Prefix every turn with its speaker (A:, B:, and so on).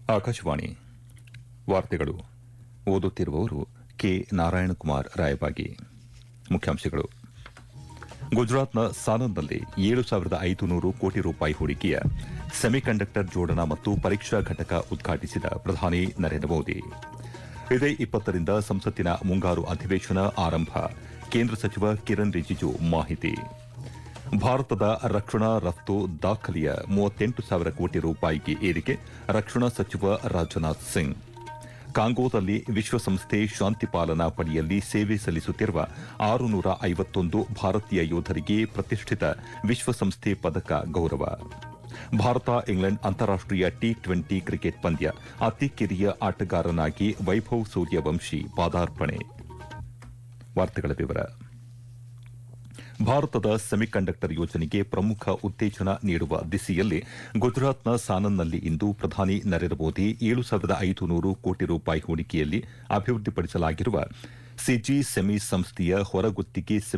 A: ಆಕಾಶವಾಣಿ ವಾರ್ತೆಗಳು ಓದುತ್ತಿರುವವರು ಕೆ ನಾರಾಯಣಕುಮಾರ್ ರಾಯಬಾಗಿ ಮುಖ್ಯಾಂಶಗಳು ಗುಜರಾತ್ನ ಸಾನಂದ್ನಲ್ಲಿ ಏಳು ಸಾವಿರದ ಐದು ನೂರು ಕೋಟಿ ರೂಪಾಯಿ ಹೂಡಿಕೆಯ ಸೆಮಿಕಂಡಕ್ಟರ್ ಜೋಡಣಾ ಮತ್ತು ಪರೀಕ್ಷಾ ಘಟಕ ಉದ್ಘಾಟಿಸಿದ ಪ್ರಧಾನಿ ನರೇಂದ್ರ ಮೋದಿ ಇದೇ ಇಪ್ಪತ್ತರಿಂದ ಸಂಸತ್ತಿನ ಮುಂಗಾರು ಅಧಿವೇಶನ ಆರಂಭ ಕೇಂದ್ರ ಸಚಿವ ಕಿರಣ್ ರಿಜಿಜು ಮಾಹಿತಿ ಭಾರತದ ರಕ್ಷಣಾ ರಫ್ತು ದಾಖಲೆಯ ಮೂವತ್ತೆಂಟು ಸಾವಿರ ಕೋಟಿ ರೂಪಾಯಿಗೆ ಏರಿಕೆ ರಕ್ಷಣಾ ಸಚಿವ ರಾಜನಾಥ್ ಸಿಂಗ್ ಕಾಂಗೋದಲ್ಲಿ ವಿಶ್ವಸಂಸ್ಥೆ ಶಾಂತಿ ಪಾಲನಾ ಪಡೆಯಲ್ಲಿ ಸೇವೆ ಸಲ್ಲಿಸುತ್ತಿರುವ ಆರುನೂರ ಐವತ್ತೊಂದು ಭಾರತೀಯ ಯೋಧರಿಗೆ ಪ್ರತಿಷ್ಠಿತ ವಿಶ್ವಸಂಸ್ಥೆ ಪದಕ ಗೌರವ ಭಾರತ ಇಂಗ್ಲೆಂಡ್ ಅಂತಾರಾಷ್ಟೀಯ ಟಿ ಟ್ವೆಂಟಿ ಕ್ರಿಕೆಟ್ ಪಂದ್ಯ ಅತಿ ಕಿರಿಯ ಆಟಗಾರನಾಗಿ ವೈಭವ್ ಸೂರ್ಯವಂಶಿ ಪಾದಾರ್ಪಣೆ ವಾರ್ತೆಗಳ ವಿವರ ಭಾರತದ ಸೆಮಿಕಂಡಕ್ಟರ್ ಯೋಜನೆಗೆ ಪ್ರಮುಖ ಉತ್ತೇಜನ ನೀಡುವ ದಿಸೆಯಲ್ಲಿ ಗುಜರಾತ್ನ ಸಾನನ್ನಲ್ಲಿ ಇಂದು ಪ್ರಧಾನಿ ನರೇಂದ್ರ ಮೋದಿ ಏಳು ಸಾವಿರದ ಐದು ನೂರು ಕೋಟಿ ರೂಪಾಯಿ ಹೂಡಿಕೆಯಲ್ಲಿ ಅಭಿವೃದ್ಧಿಪಡಿಸಲಾಗಿರುವ ಸಿಜಿ ಸೆಮಿ ಸಂಸ್ಥೆಯ ಹೊರಗುತ್ತಿಗೆ